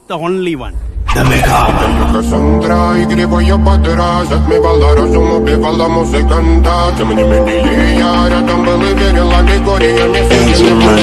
the only one. Cassandra y griego yo pa' atrás Отмевала разум, убивала музыканта Тем не менее я рядом был и верил аллегория Не Кассандра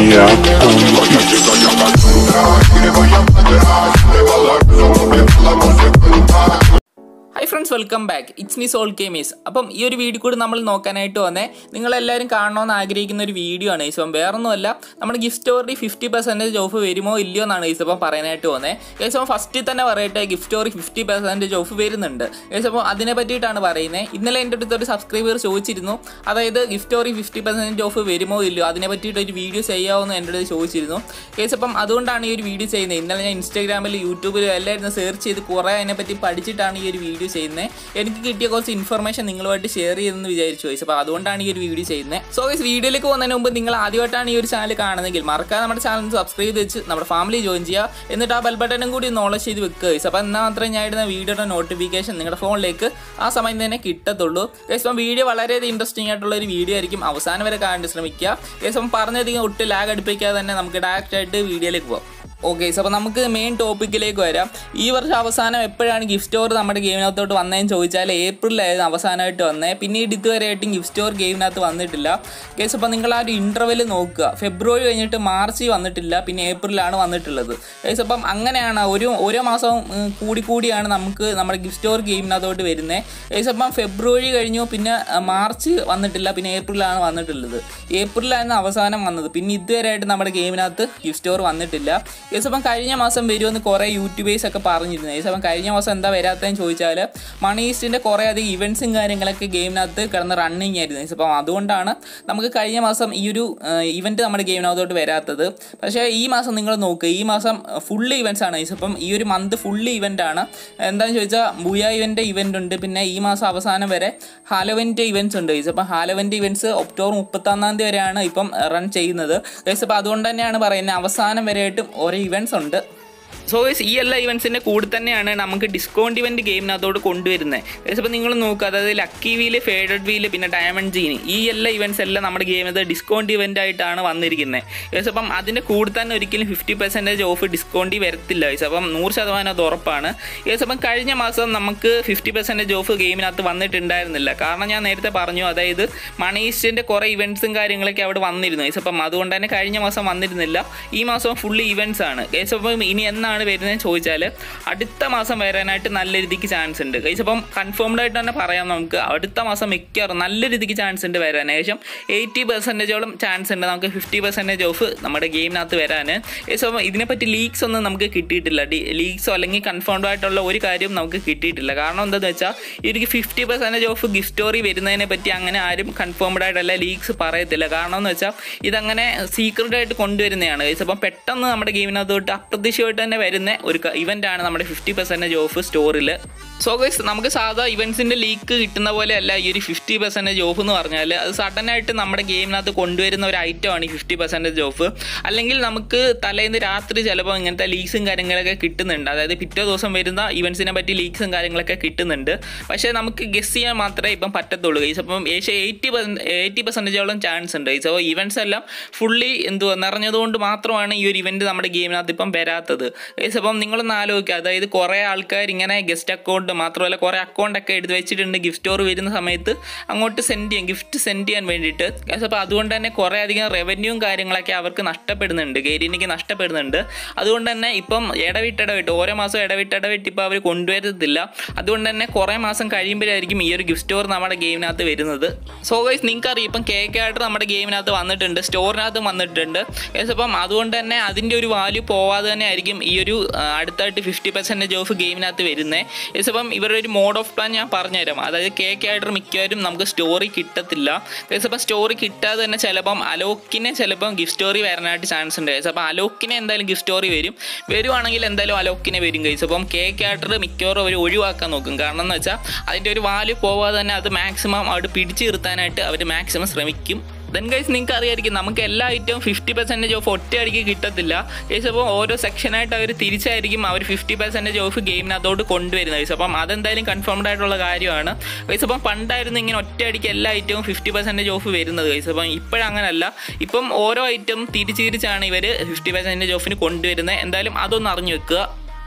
и griego я pa' atrás Отмевала разум, убивала музыканта hi friends welcome back it's me Soul കേമീസ് അപ്പം ഈ ഒരു video കൂടി നമ്മൾ നോക്കാനായിട്ട് വന്നേ നിങ്ങളെല്ലാവരും കാണണമെന്ന് ആഗ്രഹിക്കുന്ന ഒരു വീഡിയോ ആണ് ഈസ് അപ്പം വേറൊന്നുമല്ല നമ്മുടെ gift store fifty percentage off വരുമോ ഇല്ലയോ എന്നാണ് ഈസ് അപ്പം പറയാനായിട്ട് വന്നേ ഏസ് അപ്പം ഫസ്റ്റിൽ തന്നെ പറയട്ടെ gift store fifty percentage off വരുന്നുണ്ട് ഏസ് അപ്പോൾ അതിനെ പറ്റിയിട്ടാണ് പറയുന്നത് ഇന്നലെ എൻ്റെ അടുത്ത് ഒരു സബ്സ്ക്രൈബർ ചോദിച്ചിരുന്നു അതായത് gift store fifty percentage off വരുമോ ഇല്ലയോ അതിനെ പറ്റിയിട്ട് ഒരു വീഡിയോ ചെയ്യാമെന്ന് എൻ്റെ അടുത്ത് ചോദിച്ചിരുന്നു കേസ് അപ്പം അതുകൊണ്ടാണ് ഈ ഒരു വീഡിയോ ചെയ്യുന്നത് ഇന്നലെ ഞാൻ ഇൻസ്റ്റാഗ്രാമിൽ യൂട്യൂബിലും എല്ലാവരും സെർച്ച് ചെയ്ത് കുറേ അതിനെപ്പറ്റി പഠിച്ചിട്ടാണ് ഈ ഒരു വീഡിയോ ചെയ്യുന്നത് എനിക്ക് കിട്ടിയ കുറച്ച് ഇൻഫർമേഷൻ നിങ്ങളുമായിട്ട് ഷെയർ ചെയ്തെന്ന് വിചാരിച്ചു ഗൈസ് അപ്പോൾ അതുകൊണ്ടാണ് ഈ ഒരു വീഡിയോ ചെയ്യുന്നത് സോ ഗൈസ് വീഡിയോയിലേക്ക് പോകുന്നതിന് മുമ്പ് നിങ്ങൾ ആദ്യമായിട്ടാണ് ഈ ഒരു ചാനൽ കാണുന്നതെങ്കിൽ മറക്കാതെ നമ്മുടെ ചാനൽ സബ്സ്ക്രൈബ് ചെയ്ത് വെച്ച് നമ്മുടെ ഫാമിലി ജോയിൻ ചെയ്യുക എന്നിട്ട് ആ ബെൽ ബട്ടണും കൂടി നോളജ് ചെയ്ത് വെക്കുക ഗൈസ് അപ്പോൾ എന്നാൽ മാത്രമേ ഞാൻ ഇടുന്ന വീഡിയോയുടെ നോട്ടിഫിക്കേഷൻ നിങ്ങളുടെ ഫോണിലേക്ക് ആ സമയം തന്നെ കിട്ടത്തുള്ളൂ ഗൈസ് അപ്പം വീഡിയോ വളരെയധികം ഇൻട്രസ്റ്റിംഗ് ആയിട്ടുള്ള ഒരു വീഡിയോ ആയിരിക്കും അവസാനം വരെ കാണാൻ ശ്രമിക്കുക ഗൈസ് അപ്പം പറഞ്ഞധികം ഒട്ടും ലാഗ് അടുപ്പിക്കാതെ തന്നെ നമുക്ക് ഡയറക്റ്റ് ആയിട്ട് വീഡിയോയിലേക്ക് പോകാം ഓക്കെ അപ്പോൾ നമുക്ക് മെയിൻ ടോപ്പിക്കിലേക്ക് വരാം ഈ വർഷം അവസാനം എപ്പോഴാണ് ഗിഫ്റ്റ് സ്റ്റോർ നമ്മുടെ ഗെയിമിനകത്തോട്ട് വന്നതെന്ന് ചോദിച്ചാൽ ഏപ്രിലായിരുന്നു അവസാനമായിട്ട് വന്നത് പിന്നീട് ഇതുവരെയായിട്ടും ഗിഫ്റ്റ് സ്റ്റോർ ഗെയിമിനകത്ത് വന്നിട്ടില്ല കേസ് അപ്പോൾ നിങ്ങൾ ആ ഒരു ഇൻ്റർവെൽ നോക്കുക ഫെബ്രുവരി കഴിഞ്ഞിട്ട് മാർച്ച് വന്നിട്ടില്ല പിന്നെ ഏപ്രിലാണ് വന്നിട്ടുള്ളത് കേസ് അപ്പം അങ്ങനെയാണ് ഒരു ഓരോ മാസവും ഉം, കൂടി കൂടിയാണ് നമുക്ക് നമ്മുടെ ഗിഫ്റ്റ് സ്റ്റോർ ഗെയിമിനകത്തോട്ട് വരുന്നത് കേസ് അപ്പം ഫെബ്രുവരി കഴിഞ്ഞു പിന്നെ ആ, മാർച്ച് വന്നിട്ടില്ല പിന്നെ ഏപ്രിലാണ് വന്നിട്ടുള്ളത് ഏപ്രിലായിരുന്നു അവസാനം വന്നത് പിന്നെ ഇതുവരെയായിട്ട് നമ്മുടെ ഗെയിമിനകത്ത് ഗിഫ്റ്റ് സ്റ്റോർ വന്നിട്ടില്ല യെസ് അപ്പം കഴിഞ്ഞ മാസം വരുമെന്ന് കുറേ യൂട്യൂബേഴ്സ് ഒക്കെ പറഞ്ഞിരുന്നു യെസ് അപ്പം കഴിഞ്ഞ മാസം എന്താ വരാത്തതെന്ന് ചോദിച്ചാൽ മണി ഈസ്റ്റിൻ്റെ കുറേ അധികം ഇവൻസും കാര്യങ്ങളൊക്കെ ഗെയിമിനകത്ത് കിടന്ന് റണ്ണിങ് ആയിരുന്നു യെസ് അപ്പം അതുകൊണ്ടാണ് നമുക്ക് കഴിഞ്ഞ മാസം ഈ ഒരു ഇവൻറ്റ് നമ്മുടെ ഗെയിമിനകത്തോട്ട് വരാത്തത് പക്ഷേ ഈ മാസം നിങ്ങൾ നോക്കുക ഈ മാസം ഫുള്ള് ഇവൻറ്റ്സ് ആണ് യെസ് അപ്പം ഈ ഒരു മന്ത് ഫുള്ള് ഇവൻ്റ് ആണ് എന്താണെന്ന് ചോദിച്ചാൽ ബുയ ഇവൻ്റെ ഇവൻ്റ് ഉണ്ട് പിന്നെ ഈ മാസം അവസാനം വരെ ഹാലോവൻ്റെ ഇവൻറ്റ്സ് ഉണ്ട് യെസ് അപ്പം ഹാലോവൻ്റെ ഇവൻറ്റ്സ് ഒക്ടോബർ മുപ്പത്തൊന്നാം തീയതി വരെയാണ് ഇപ്പം റൺ ചെയ്യുന്നത് യെസ് അപ്പം അതുകൊണ്ട് തന്നെയാണ് പറയുന്നത് അവസാനം വരെയായിട്ടും ഓരോ ഇവൻറ്റ്സ് ഉണ്ട് സോ ഗൈസ് ഈ എല്ലാ ഇവൻസിൻ്റെ കൂടെ തന്നെയാണ് നമുക്ക് ഡിസ്കൗണ്ട് ഇവൻറ്റ് ഗെയിമിനകത്തോട് കൊണ്ടുവരുന്നത് ഗൈസ് അപ്പോൾ നിങ്ങൾ നോക്കുക അതായത് ലക്കി വീല് ഫേഡഡ് വീല് പിന്നെ ഡയമണ്ട് ജീനി ഈ എല്ലാ ഇവൻറ്റ്സ് എല്ലാം നമ്മുടെ ഗെയിമിനകത്ത് ഡിസ്കൗണ്ട് ഇവൻ്റ് ആയിട്ടാണ് വന്നിരിക്കുന്നത് ഗൈസ് അപ്പം അതിൻ്റെ കൂടെ തന്നെ ഒരിക്കലും ഫിഫ്റ്റി പെർസെൻറ്റേജ് ഓഫ് ഡിസ്കൗണ്ട് വരത്തില്ല ഗൈസ് അപ്പം നൂറ് ശതമാനം അത് ഉറപ്പാണ് ഗൈസ് അപ്പം കഴിഞ്ഞ മാസം നമുക്ക് ഫിഫ്റ്റി പെർസെൻറ്റേജ് ഓഫ് ഗെയിമിനകത്ത് വന്നിട്ടുണ്ടായിരുന്നില്ല കാരണം ഞാൻ നേരത്തെ പറഞ്ഞു അതായത് മണീസ്റ്റിൻ്റെ കുറേ ഇവൻറ്റ്സും കാര്യങ്ങളൊക്കെ അവിടെ വന്നിരുന്നു ഗൈസ് അപ്പം അതുകൊണ്ട് തന്നെ കഴിഞ്ഞ മാസം വന്നിരുന്നില്ല ഈ മാസം ഫുള്ള് ഇവൻറ്റ്സ് ആണ് ഗൈസ് അപ്പം ഇനി എന്നാണ് വരുന്നതെന്ന് ചോദിച്ചാൽ അടുത്ത മാസം വരാനായിട്ട് നല്ല രീതിക്ക് ചാൻസ് ഉണ്ട് ഗൈസ് അപ്പം കൺഫേംഡ് ആയിട്ട് തന്നെ പറയാം നമുക്ക് അടുത്ത മാസം മിക്കവാറും നല്ല രീതിക്ക് ചാൻസ് ഉണ്ട് വരാൻ ഏകദേശം എയ്റ്റി പെർസെൻറ്റേജോളം ചാൻസ് ഉണ്ട് നമുക്ക് ഫിഫ്റ്റി പെർസെൻറ്റേജ് ഓഫ് നമ്മുടെ ഗെയിമിനകത്ത് വരാൻ ഗൈസ് അപ്പം ഇതിനെപ്പറ്റി ലീക്സ് ഒന്നും നമുക്ക് കിട്ടിയിട്ടില്ല ലീക്സോ അല്ലെങ്കിൽ കൺഫേംഡ് ആയിട്ടുള്ള ഒരു കാര്യവും നമുക്ക് കിട്ടിയിട്ടില്ല കാരണം എന്താണെന്ന് വെച്ചാൽ ഈ ഒരു fifty percentage off gift store വരുന്നതിനെ പറ്റി അങ്ങനെ ആരും കൺഫേംഡ് ആയിട്ടല്ല ലീക്സ് പറയത്തില്ല കാരണം എന്ന് വെച്ചാൽ ഇതങ്ങനെ സീക്രട്ട് ആയിട്ട് കൊണ്ടുവരുന്നതാണ് ഗൈസ് അപ്പം പെട്ടെന്ന് നമ്മുടെ ഗെയിമിനകത്തോട്ട് അപ്രതീക്ഷിതമായിട്ട് തന്നെ വരുന്ന ഒരു ഇവൻ്റ് ആണ് നമ്മുടെ ഫിഫ്റ്റി പെർസെൻറ്റേജ് ഓഫ് സ്റ്റോറിൽ സോ ഗൈസ് നമുക്ക് സാധാ ഇവൻസിൻ്റെ ലീക്ക് കിട്ടുന്ന പോലെയല്ല ഈ ഒരു ഫിഫ്റ്റി പെർസെൻറ്റേജ് ഓഫ് എന്ന് പറഞ്ഞാൽ അത് സഡൻ ആയിട്ട് നമ്മുടെ ഗെയിമിനകത്ത് കൊണ്ടുവരുന്ന ഒരു ഐറ്റമാണ് ഈ ഫിഫ്റ്റി പെർസെൻറ്റേജ് ഓഫ് അല്ലെങ്കിൽ നമുക്ക് തലേന്ന് രാത്രി ചിലപ്പോൾ ഇങ്ങനത്തെ ലീക്സും കാര്യങ്ങളൊക്കെ കിട്ടുന്നുണ്ട് അതായത് പിറ്റേ ദിവസം വരുന്ന ഇവൻസിനെ പറ്റി ലീക്സും കാര്യങ്ങളൊക്കെ കിട്ടുന്നുണ്ട് പക്ഷേ നമുക്ക് ഗസ് ചെയ്യാൻ മാത്രമേ ഇപ്പം പറ്റത്തുള്ളൂ ഗൈസ് അപ്പം ഏകദേശം എയ്റ്റി എയ്റ്റി പെർസെൻറ്റേജോളം ചാൻസ് ഉണ്ട് ഗൈസ് അപ്പോൾ ഇവൻസ് എല്ലാം ഫുള്ളി എന്തുവാ നിറഞ്ഞതുകൊണ്ട് മാത്രമാണ് ഈ ഒരു ഇവൻറ്റ് നമ്മുടെ ഗെയിമിനകത്ത് ഇപ്പം വരാത്തത് ഗൈസ് അപ്പം നിങ്ങളൊന്ന് ആലോചിക്കുക അതായത് കുറേ ആൾക്കാർ ഇങ്ങനെ ഗസ്റ്റ് അക്കൗണ്ട് മാത്രമല്ല കുറേ അക്കൗണ്ട് ഒക്കെ എടുത്ത് വെച്ചിട്ടുണ്ട് ഗിഫ്റ്റ് സ്റ്റോർ വരുന്ന സമയത്ത് അങ്ങോട്ട് സെൻഡ് ചെയ്യാൻ ഗിഫ്റ്റ് സെൻഡ് ചെയ്യാൻ വേണ്ടിയിട്ട് ഗൈസ് അപ്പോൾ അതുകൊണ്ട് തന്നെ കുറേ അധികം റവന്യൂവും കാര്യങ്ങളൊക്കെ അവർക്ക് നഷ്ടപ്പെടുന്നുണ്ട് ഗെയിനിക്ക് നഷ്ടപ്പെടുന്നുണ്ട് അതുകൊണ്ട് തന്നെ ഇപ്പം ഇടവിട്ട് ഇടവിട്ട് ഓരോ മാസം ഇടവിട്ട് ഇടവിട്ട് ഇപ്പോൾ അവർ കൊണ്ടുവരത്തില്ല അതുകൊണ്ട് തന്നെ കുറേ മാസം കഴിയുമ്പോഴായിരിക്കും ഈ ഒരു ഗിഫ്റ്റ് സ്റ്റോർ നമ്മുടെ ഗെയിമിനകത്ത് വരുന്നത് സോ ഗൈസ് നിങ്ങൾക്ക് അറിയാം ഇപ്പം കേക്ക് ആയിട്ട് നമ്മുടെ ഗെയിമിനകത്ത് വന്നിട്ടുണ്ട് സ്റ്റോറിനകത്ത് വന്നിട്ടുണ്ട് ഗൈസ് അപ്പം അതുകൊണ്ട് തന്നെ അതിൻ്റെ ഒരു വാല്യൂ പോവാതെ തന്നെ ആയിരിക്കും ഈ ഒരു ആ, അടുത്തായിട്ട് ഫിഫ്റ്റി പെർസെൻറ്റേജ് ഓഫ് ഗെയിമിനകത്ത് വരുന്നത് ഗൈസ് അപ്പം ഇവരുടെ ഒരു മോഡ് ഓഫ് പ്ലാൻ ഞാൻ പറഞ്ഞുതരാം അതായത് കേക്ക് ആയിട്ട് മിക്കവാറും നമുക്ക് സ്റ്റോറി കിട്ടത്തില്ല ഗൈസ് അപ്പം സ്റ്റോറി കിട്ടാതെ തന്നെ ചിലപ്പം അലോക്കിനെ ചിലപ്പം ഗിഫ്റ്റ് സ്റ്റോറി വരാനായിട്ട് ചാൻസ് ഉണ്ട് ഗൈസ് അപ്പം അലോക്കിനെ എന്തായാലും ഗിഫ്റ്റ് സ്റ്റോറി വരും വരുവാണെങ്കിൽ എന്തായാലും അലോക്കിനെ വരും ഗൈസ് അപ്പം കേക്ക് ആയിട്ട് മിക്കവാറും അവർ ഒഴിവാക്കാൻ നോക്കും കാരണം എന്ന് വെച്ചാൽ അതിൻ്റെ ഒരു വാല്യൂ പോവാതെ തന്നെ അത് മാക്സിമം അവിടെ പിടിച്ചു നിർത്താനായിട്ട് അവർ മാക്സിമം ശ്രമിക്കും ദെൻ ഗൈസ് നിങ്ങൾക്ക് അറിയായിരിക്കും നമുക്ക് എല്ലാ ഐറ്റവും ഫിഫ്റ്റി പെർസെൻറ്റേജ് ഓഫ് ഒറ്റയടിക്ക് കിട്ടത്തില്ല ഗൈസ് അപ്പോൾ ഓരോ സെക്ഷനായിട്ട് അവർ തിരിച്ചായിരിക്കും അവർ ഫിഫ്റ്റി പെർസെൻറ്റേജ് ഓഫ് ഗെയിമിനകത്തോട്ട് കൊണ്ടുവരുന്നത് ഗൈസ് അപ്പം അതെന്തായാലും കൺഫേംഡ് ആയിട്ടുള്ള കാര്യമാണ് ഗൈസ് അപ്പം പണ്ടായിരുന്നു ഇങ്ങനെ ഒറ്റയടിക്ക് എല്ലാ ഐറ്റവും ഫിഫ്റ്റി പെർസെൻറ്റേജ് ഓഫ് വരുന്നത് ഗൈസ് അപ്പം ഇപ്പോഴങ്ങനല്ല ഇപ്പം ഓരോ ഐറ്റം തിരിച്ച് തിരിച്ചാണ് ഇവർ ഫിഫ്റ്റി പെർസെൻറ്റേജ് ഓഫിന് കൊണ്ടുവരുന്നത് എന്തായാലും അതൊന്ന് അറിഞ്ഞു വെക്കുക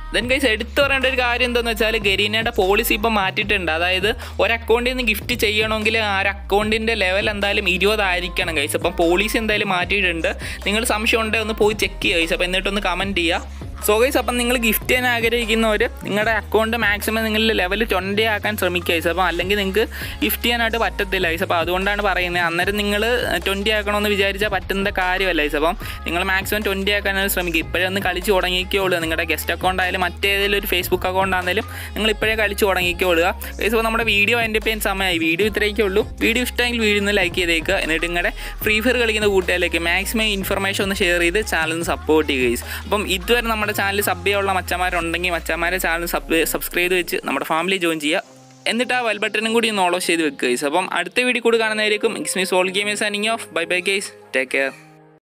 ദെൻ ഗൈസ് എടുത്തു പറയേണ്ട ഒരു കാര്യം എന്താണെന്ന് വെച്ചാൽ ഗരീനയുടെ പോളിസി ഇപ്പം മാറ്റിയിട്ടുണ്ട് അതായത് ഒരു അക്കൗണ്ടിൽ നിന്ന് ഗിഫ്റ്റ് ചെയ്യണമെങ്കിൽ ആ ഒരു അക്കൗണ്ടിൻ്റെ ലെവൽ എന്തായാലും ഇരുപതായിരിക്കണം ഗൈസ് അപ്പം പോളിസി എന്തായാലും മാറ്റിയിട്ടുണ്ട് നിങ്ങൾ സംശയം ഉണ്ടെങ്കിൽ ഒന്ന് പോയി ചെക്ക് ചെയ്യുക ഗൈസ് അപ്പോൾ എന്നിട്ടൊന്ന് കമൻറ്റ് ചെയ്യുക സോ ഗൈസ് അപ്പം നിങ്ങൾ ഗിഫ്റ്റ് ചെയ്യാൻ ആഗ്രഹിക്കുന്നവർ നിങ്ങളുടെ അക്കൗണ്ട് മാക്സിമം നിങ്ങൾ ലെവൽ ട്വൻറ്റി ആക്കാൻ ശ്രമിക്കുക ഗൈസ് അപ്പോൾ അല്ലെങ്കിൽ നിങ്ങൾക്ക് ഗിഫ്റ്റ് ചെയ്യാനായിട്ട് പറ്റത്തില്ല ഗൈസ് അപ്പോൾ അതുകൊണ്ടാണ് പറയുന്നത് അന്നേരം നിങ്ങൾ ട്വൻറ്റി ആക്കണമെന്ന് വിചാരിച്ചാൽ പറ്റുന്ന കാര്യമല്ല ഗൈസ് അപ്പം നിങ്ങൾ മാക്സിമം ട്വൻറ്റി ആക്കാനാണ് ശ്രമിക്കുക ഇപ്പോഴേ ഒന്ന് കളിച്ച് തുടങ്ങിക്കോളൂ നിങ്ങളുടെ ഗസ്റ്റ് അക്കൗണ്ട് ആയാലും മറ്റേതെങ്കിലും ഒരു ഫേസ്ബുക്ക് അക്കൗണ്ട് ആണെങ്കിലും നിങ്ങൾ ഇപ്പോഴേ കളിച്ച് തുടങ്ങിക്കോളുക ഗൈസ് അപ്പോൾ നമ്മുടെ വീഡിയോ എൻ്റെ പേര് സമയമായി വീഡിയോ ഇത്രയൊക്കെ ഉള്ളൂ വീഡിയോ ഇഷ്ടമെങ്കിൽ വീഡിയോ ഒന്ന് ലൈക്ക് ചെയ്തേക്കുക എന്നിട്ട് നിങ്ങളുടെ ഫ്രീ ഫയർ കളിക്കുന്ന കൂട്ടുകാരിലേക്ക് മാക്സിമം ഇൻഫർമേഷൻ ഒന്ന് ഷെയർ ചെയ്ത് ചാനൽ ഒന്ന് സപ്പോർട്ട് ചെയ്യുക ഗൈസ് അപ്പം ഇതുവരെ നമ്മുടെ ചാനൽ സബ് ചെയ്യാനുള്ള മച്ചന്മാരുണ്ടെങ്കിൽ മച്ചന്മാരെ ചാനൽ സബ് സബ്സ്ക്രൈബ് ചെയ്ത് വെച്ച് നമ്മുടെ ഫാമിലി ജോയിൻ ചെയ്യുക എന്നിട്ട് ആ വെൽ ബട്ടനും കൂടി ഒന്ന് ഓളോ ചെയ്ത് വെക്കുക ഗൈസ് അപ്പം അടുത്ത വീഡിയോ കൂടി കാണുന്നതായിരിക്കും it's me Soul game signing off bye bye guys take care